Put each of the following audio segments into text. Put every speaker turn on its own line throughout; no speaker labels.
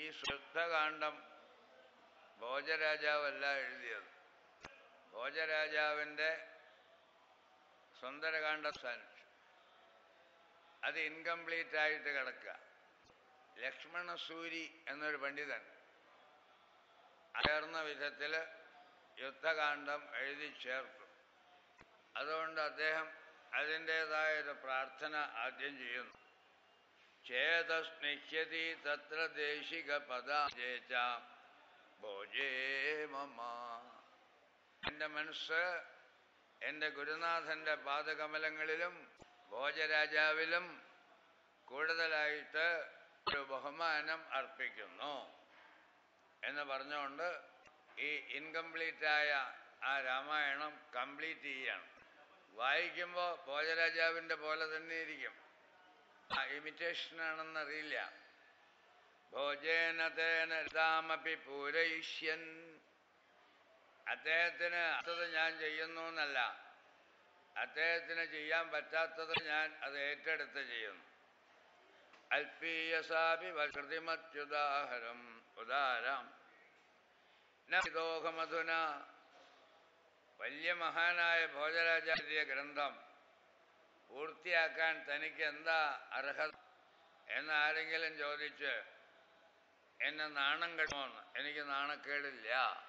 ഈ ശുദ്ധകാന്ഡം ഭോജരാജാവല്ല എഴുതിയത് ഭോജരാജാവിൻ്റെ സുന്ദരകാന്ഡ സ്ഥാനിച്ചു അത് ഇൻകംപ്ലീറ്റ് ആയിട്ട് കിടക്കുക ലക്ഷ്മണസൂരി എന്നൊരു പണ്ഡിതൻ ചേർന്ന വിധത്തിൽ യുദ്ധകാന്ഡം എഴുതി ചേർത്തു അതുകൊണ്ട് അദ്ദേഹം അതിൻ്റെതായ ഒരു പ്രാർത്ഥന ആദ്യം ചെയ്യുന്നു ചേതസ്നിഹ്യതി തത്ര ദേശിക പദാചേച്ച ഭോജേ മമ എൻ്റെ മനസ്സ് എൻ്റെ ഗുരുനാഥൻ്റെ പാദകമലങ്ങളിലും ഭോജരാജാവിലും കൂടുതലായിട്ട് ഒരു ബഹുമാനം അർപ്പിക്കുന്നു എന്ന് പറഞ്ഞുകൊണ്ട് ഈ ഇൻകംപ്ലീറ്റായ ആ രാമായണം കംപ്ലീറ്റ് ചെയ്യാണ് വായിക്കുമ്പോൾ ഭോജരാജാവിൻ്റെ പോലെ തന്നെ ഇരിക്കും ആ ഇമിറ്റേഷൻ ആണെന്നറിയില്ല ഭോജേന തേന രാമപി പൂരയിഷ്യൻ അദ്ദേഹത്തിന് അത് ഞാൻ ചെയ്യുന്നു എന്നല്ല അദ്ദേഹത്തിന് ചെയ്യാൻ പറ്റാത്തത് ഞാൻ അത് ഏറ്റെടുത്ത് ചെയ്യുന്നു അൽപീയസാപി വകൃതിമത്യുദാഹരം ഉദാരം നദോഹമധുന വലിയ മഹാനായ ഭോജരാജാര്യ ഗ്രന്ഥം പൂർത്തിയാക്കാൻ തനിക്ക് എന്താ അർഹത എന്ന് ആരെങ്കിലും ചോദിച്ച് എന്നെ നാണം കെടുമോന്ന് എനിക്ക് നാണക്കേടില്ല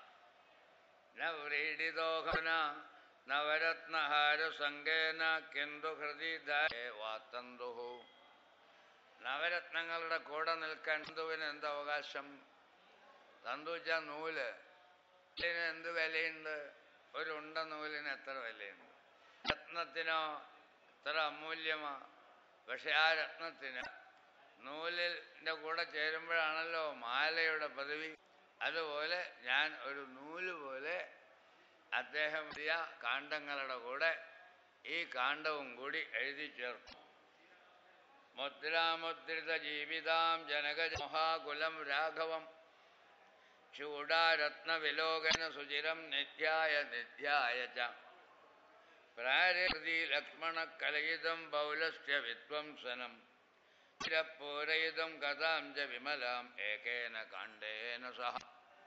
നവ്രീഡിതോഹന നവരത്നഹാര സങ്കേന കെന്തു ഹൃദി വാത്തന്തു നവരത്നങ്ങളുടെ കൂടെ നിൽക്കാൻ തന്തുവിന് എന്ത് അവകാശം തന്തു വെച്ചാൽ നൂല് ഇതിന് എന്ത് വിലയുണ്ട് ഒരു ഉണ്ട നൂലിന് എത്ര വിലയുണ്ട് രത്നത്തിനോ എത്ര അമൂല്യമാ പക്ഷെ ആ രത്നത്തിന് നൂലിൻ്റെ കൂടെ ചേരുമ്പോഴാണല്ലോ മാലയുടെ പദവി അതുപോലെ ഞാൻ ഒരു നൂല് പോലെ അദ്ദേഹം എഴുതിയ കാണ്ഡങ്ങളുടെ കൂടെ ഈ കാണ്ഡവും കൂടി എഴുതി ചേർത്തു മുദ്രാമുദ്രിത ജീവിതാം ജനകജ മഹാകുലം രാഘവം ചൂടാരത്നവിലോകന സുചിരം നിത്യായ നിത്യായ ച പ്രാരതി ലക്ഷ്മണ കലയിതം ബൗലസ്യ വിധ്വംസനം പൂരയിതം കഥാം ച വിമലാം ഏകേന കാണ്ഡേന സഹ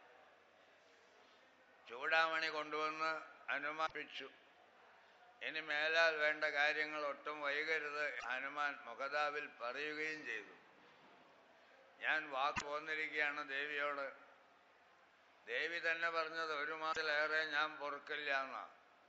ചൂടാമണി കൊണ്ടുവന്ന് അനുമാനിച്ചു ഇനി മേലാൽ വേണ്ട കാര്യങ്ങൾ ഒട്ടും വൈകരുത് ഹനുമാൻ മുഖതാവിൽ പറയുകയും ചെയ്തു ഞാൻ വാക്ക് പോന്നിരിക്കുകയാണ് ദേവിയോട് ദേവി തന്നെ പറഞ്ഞത് ഒരു മാസത്തിലേറെ ഞാൻ പൊറുക്കില്ല എന്നാ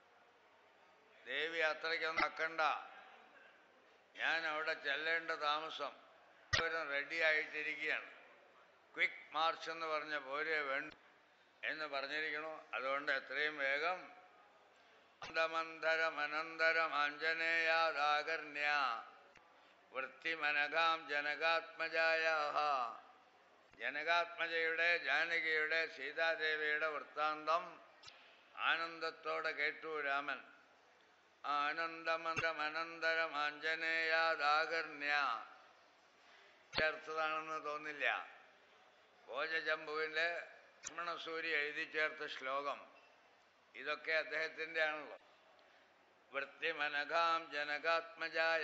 ദേവി അത്രയ്ക്കൊന്നും ആക്കണ്ട ഞാൻ അവിടെ ചെല്ലേണ്ട താമസം ഇവരും റെഡി ആയിട്ടിരിക്കുകയാണ് ക്വിക്ക് മാർച്ച് എന്ന് പറഞ്ഞ പോരെ വേണ്ട എന്ന് പറഞ്ഞിരിക്കണു അതുകൊണ്ട് എത്രയും വേഗം അന്തമന്തരമനന്തരം ആഞ്ജനേയാദാകർണ്യ വൃത്തിമനഘാം ജനകാത്മജായ ജനകാത്മജയുടെ ജാനകിയുടെ സീതാദേവിയുടെ വൃത്താന്തം ആനന്ദത്തോടെ കേട്ടു രാമൻ ആനന്ദമന്തമനന്തരം ആഞ്ജനേയാദാകർണ്യ ചേർത്തതാണെന്ന് തോന്നില്ല ഭോജജംബുവിൻ്റെ ലക്ഷ്മണസൂരി എഴുതി ചേർത്ത ശ്ലോകം ഇതൊക്കെ അദ്ദേഹത്തിൻ്റെ ആണല്ലോ വൃത്തിമനഘാം ജനകാത്മജായ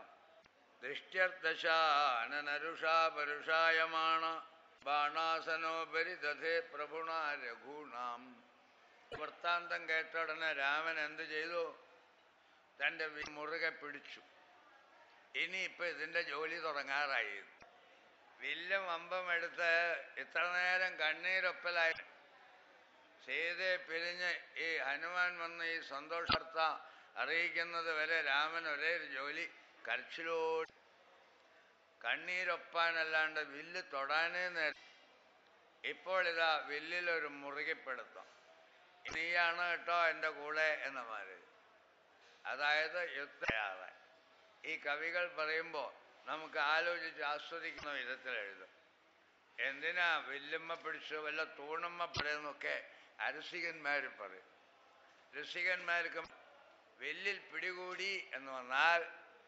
ദൃഷ്ട്യർദശാനരുഷാ പരുഷായമാണ് ബാണാസനോപരി ദധേ പ്രഭുണ രഘൂണാം വൃത്താന്തം കേട്ട ഉടനെ രാമൻ എന്ത് ചെയ്തു തൻ്റെ മുറുകെ പിടിച്ചു ഇനിയിപ്പോൾ ഇതിൻ്റെ ജോലി തുടങ്ങാറായി വില്ലും അമ്പം എടുത്ത് ഇത്ര നേരം കണ്ണീരൊപ്പലായി സീതയെ പിരിഞ്ഞ് ഈ ഹനുമാൻ വന്ന് ഈ സന്തോഷാർത്ഥ അറിയിക്കുന്നത് വരെ രാമൻ ഒരേ ഒരു ജോലി കരച്ചിലോട് കണ്ണീരൊപ്പാനല്ലാണ്ട് വില്ല് തൊടാനേ നേരം ഇപ്പോൾ ഇതാ വില്ലിലൊരു മുറുകിപ്പെടുത്തം നീയാണ് കേട്ടോ എൻ്റെ കൂടെ എന്ന മാതിരി അതായത് യുദ്ധയാളെ ഈ കവികൾ പറയുമ്പോൾ നമുക്ക് ആലോചിച്ച് ആസ്വദിക്കുന്ന വിധത്തിൽ എഴുതും എന്തിനാ വില്ലുമ്മ പിടിച്ചു വല്ല തൂണുമ്മ പറയുന്നൊക്കെ അരസികന്മാർ പറയും രസികന്മാർക്ക് വെല്ലിൽ പിടികൂടി എന്ന് വന്നാൽ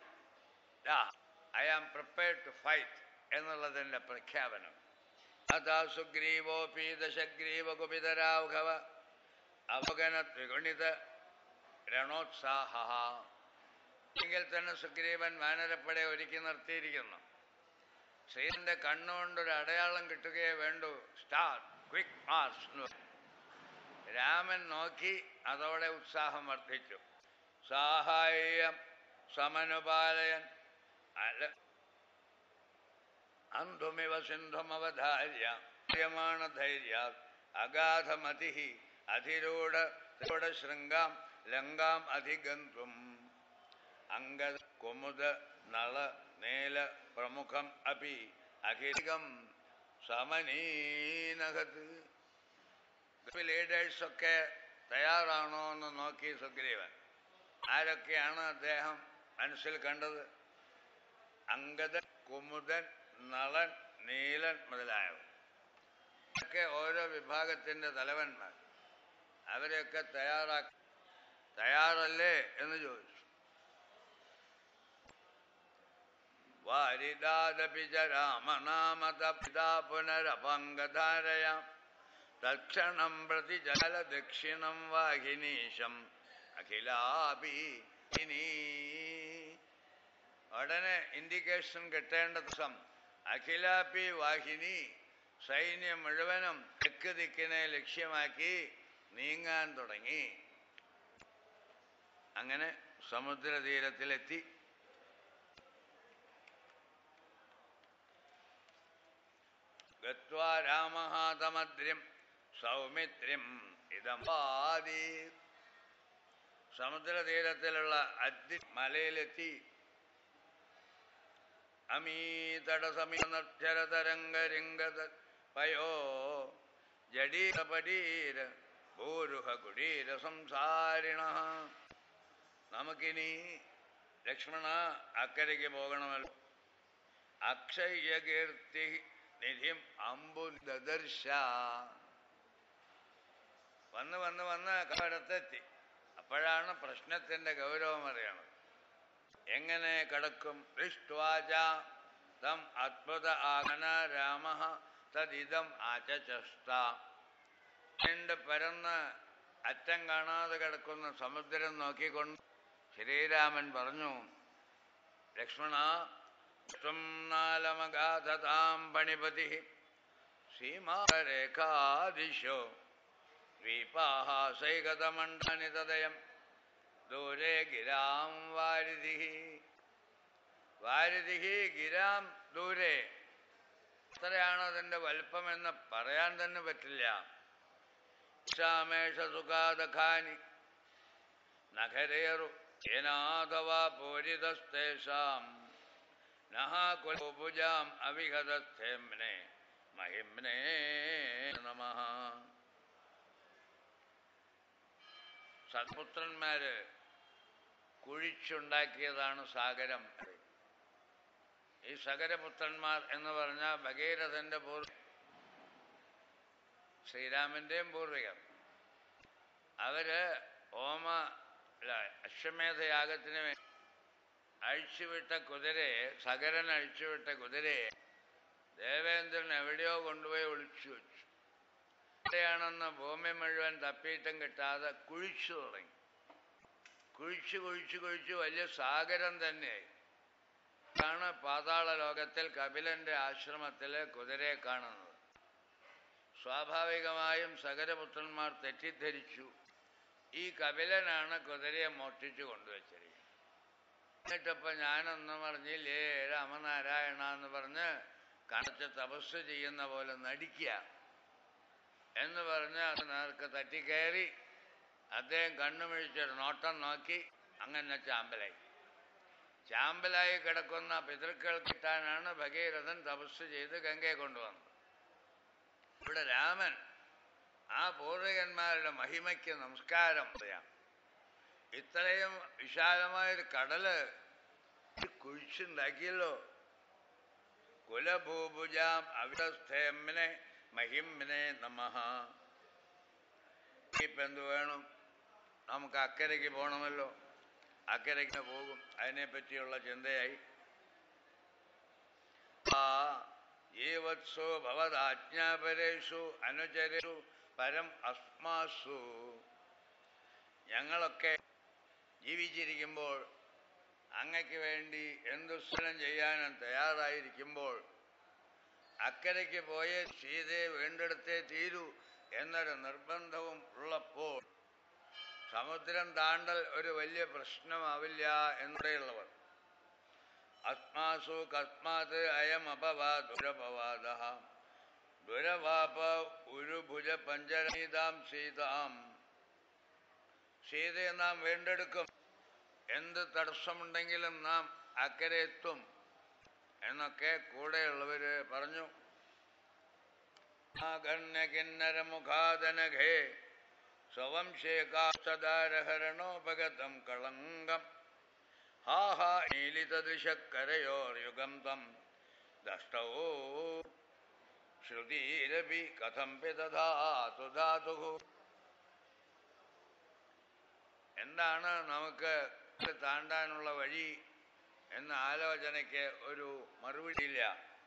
I am prepared to fight എന്നുള്ളതിൻ്റെ പ്രഖ്യാപനം അതാ സുഗ്രീവോപി ദശഗ്രീവ കുപിതരാഘവ അവഗന ത്രിഗുണിത രണോത്സാഹ എങ്കിൽ തന്നെ സുഗ്രീവൻ വാനരപ്പടെ ഒരുക്കി നിർത്തിയിരിക്കുന്നു ശ്രീധന്റെ കണ്ണുകൊണ്ടൊരു അടയാളം കിട്ടുകയേ വേണ്ടൂ സ്റ്റാർട്ട് ക്വിക്ക് മാർച്ച് എന്ന് പറഞ്ഞു. രാമൻ നോക്കി അതോടെ ഉത്സാഹം വർദ്ധിച്ചു സാഹായം സമനുപാലയൻ അല അന്ധുമിവ സിന്ധുമവധാര്യ ധൈര്യമാണ് ധൈര്യ അഗാധമതി അധിരൂഢ ശൃംഗാം ലങ്കാം അധിഗന്തും അംഗ കുമുദ നള നീല പ്രമുഖം അപി അഖിലികം സമനീനകത്ത് ലീഡേഴ്സ് ഒക്കെ തയ്യാറാണോ എന്ന് നോക്കി സുഗ്രീവൻ ആരൊക്കെയാണ് അദ്ദേഹം മനസ്സിൽ കണ്ടത് അങ്കദൻ കുമുദൻ നളൻ നീലൻ മുതലായവർ ഒക്കെ ഓരോ വിഭാഗത്തിന്റെ തലവന്മാർ അവരെയൊക്കെ തയ്യാറാക്കി തയ്യാറല്ലേ എന്ന് ചോദിച്ചു വാരിദാദപി ച രാമനാമത പിതാ പുനരപങ്കധാരയാം തക്ഷണം പ്രതി ജല ദക്ഷിണം വാഹിനീശം അഖിലാപി ഇനി ഉടനെ ഇൻഡിക്കേഷൻ കിട്ടേണ്ട ദിവസം അഖിലാപി വാഹിനി സൈന്യം മുഴുവനും തെക്ക് ദിക്കിനെ ലക്ഷ്യമാക്കി നീങ്ങാൻ തുടങ്ങി അങ്ങനെ സമുദ്രതീരത്തിലെത്തി ഗത്വാ രാമഹാതമദ്ര്യം സൗമിത്ര്യം ഇതമാതി സമുദ്രതീരത്തിലുള്ള അദ്രി മലയിലെത്തി അമീതടസമീനക്ഷരതരംഗരിംഗത പയോ ജഡീരപടീര ഭൂരുഹ കുടീര സംസാരിണ നമുക്കിനി ലക്ഷ്മണ അക്കരയ്ക്ക് പോകണമല്ലോ അക്ഷയകീർത്തി നിധിം അമ്പു ദദർശ വന്ന് വന്ന് വന്ന് കടത്തെത്തി അപ്പോഴാണ് പ്രശ്നത്തിന്റെ ഗൗരവം അറിയണത് എങ്ങനെ കടക്കും ദൃഷ്ട്വാച തം അത്ഭുത ആഗന രാമ തദിതം ആചചസ്ത നീണ്ട് പരന്ന് അറ്റം കാണാതെ കിടക്കുന്ന സമുദ്രം നോക്കിക്കൊണ്ട് ശ്രീരാമൻ പറഞ്ഞു ലക്ഷ്മണ ത്വം നാലമഗാധതാം പണിപതി സീമാരേഖാദിശോ ദ്വീപാः സൈകതമണ്ഡാനി തദയം ദൂരെ ഗിരാം വാരിധി വാരിധി ഗിരാം ദൂരെ എത്രയാണ് അതിൻ്റെ വലിപ്പമെന്ന് പറയാൻ തന്നെ പറ്റില്ല ശ്യാമേഷ സുഖാദഖാനി നഖരേറു ഏനാഥവാ പൂരിതസ്തേഷാം നഹാകുലഭുജാം അവിഹതസ്ഥേമ്നെ മഹിമ്നേ നമഃ സത്പുത്രന്മാര് കുഴിച്ചുണ്ടാക്കിയതാണ് സാഗരം ഈ സഗരപുത്രന്മാർ എന്ന് പറഞ്ഞാൽ ഭഗീരഥന്റെ പൂർവ ശ്രീരാമന്റെയും പൂർവികർ അവര് ഓമ അല്ല, അശ്വമേധയാഗത്തിന് വേണ്ടി അഴിച്ചുവിട്ട കുതിരയെ സകരൻ അഴിച്ചുവിട്ട കുതിരയെ ദേവേന്ദ്രൻ എവിടെയോ കൊണ്ടുപോയി ഒളിച്ചു വെച്ചു എവിടെയാണെന്ന് ഭൂമി മുഴുവൻ തപ്പിയിട്ടും കിട്ടാതെ കുഴിച്ചു തുടങ്ങി കുഴിച്ചു കുഴിച്ചു കുഴിച്ചു വലിയ സാഗരം തന്നെയായി ഇതാണ് പാതാള ലോകത്തിൽ കപിലന്റെ ആശ്രമത്തിലെ കുതിരയെ കാണുന്നത് സ്വാഭാവികമായും സകരപുത്രന്മാർ തെറ്റിദ്ധരിച്ചു ഈ കപിലനാണ് കുതിരയെ മോഷ്ടിച്ചു കൊണ്ടുവച്ചിരിക്കുന്നത് എന്നിട്ടിപ്പോ ഞാനൊന്നും പറഞ്ഞില്ലേ രാമനാരായണ എന്ന് പറഞ്ഞ് കണച്ച് തപസ് ചെയ്യുന്ന പോലെ നടിക്കുക എന്ന് പറഞ്ഞ് അത് നേർക്ക് തട്ടിക്കയറി അദ്ദേഹം കണ്ണുമിഴിച്ചൊരു നോട്ടം നോക്കി അങ്ങനെ ചാമ്പലായി ചാമ്പലായി കിടക്കുന്ന പിതൃക്കൾ കിട്ടാനാണ് ഭഗീരഥൻ തപസ് ചെയ്ത് ഗംഗയെ കൊണ്ടുവന്നത് ഇവിടെ രാമൻ ആ പൂർവികന്മാരുടെ മഹിമയ്ക്ക് നമസ്കാരം പറയാം ഇത്രയും വിശാലമായൊരു കടല് കുഴിച്ചുണ്ടാക്കിയല്ലോ കുലഭൂഭുജാം അവിടസ്ഥേമ്നെ മഹിമ്നെ നമഃ ഇപ്പം എന്ത് വേണം നമുക്ക് അക്കരയ്ക്ക് പോകണമല്ലോ അക്കരയ്ക്ക് പോകും അതിനെപ്പറ്റിയുള്ള ചിന്തയായി ആ ജീവത്സു ഭവദാജ്ഞാപരേഷു അനുചരേഷു പരം അസ്മാസു ഞങ്ങളൊക്കെ ജീവിച്ചിരിക്കുമ്പോൾ അങ്ങയ്ക്ക് വേണ്ടി എന്തു സ്ഥലം ചെയ്യാനും തയ്യാറായിരിക്കുമ്പോൾ അക്കരയ്ക്ക് പോയ സീതയെ വീണ്ടെടുത്തേ തീരൂ എന്നൊരു നിർബന്ധവും ഉള്ളപ്പോൾ സമുദ്രം താണ്ടൽ ഒരു വലിയ പ്രശ്നമാവില്ല എന്നവിടെയുള്ളവർ അസ്മാസു കസ്മാത് അയം അപവാ ദുരപവാദ ദുരവാപ ഉരുഭുജ പഞ്ചരീതാം സീതാം സീതയെ നാം വീണ്ടെടുക്കും എന്ത് തടസ്സമുണ്ടെങ്കിലും നാം അക്കരെ എത്തും എന്നൊക്കെ കൂടെയുള്ളവര് പറഞ്ഞു കിന്നരമുഖാദനഘേ സ്വംശേകാസ്തദാരഹരണോപഗതം കളങ്കം ഹാ ഹാ നീലിതദൃശക്കരയോർയുഗം തം ദഷ്ടോ ശ്രുതിരപി കഥം പിതധാതു ധാതു എന്താണ് നമുക്ക് താണ്ടാനുള്ള വഴി എന്ന ആലോചനയ്ക്ക് ഒരു മറുപടിയില്ല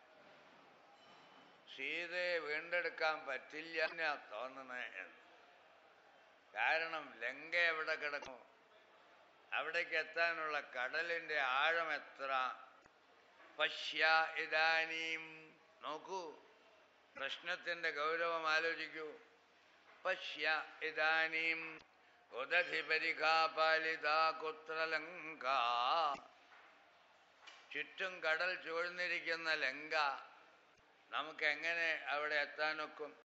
സീതയെ വീണ്ടെടുക്കാൻ പറ്റില്ല എന്നാ തോന്നണേ എന്ന് കാരണം ലങ്ക എവിടെ കിടക്കും അവിടേക്ക് എത്താനുള്ള കടലിന്റെ ആഴം എത്ര പശ്യ ഇതാനീം നോക്കൂ പ്രശ്നത്തിന്റെ ഗൗരവം ആലോചിക്കൂ പശ്യ ഇതാനീം ഉദധി പരിഖാപാലിത കുത്രലങ്ക ചുറ്റും കടൽ ചൂഴ്ന്നിരിക്കുന്ന ലങ്ക നമുക്ക് എങ്ങനെ അവിടെ എത്താനൊക്കും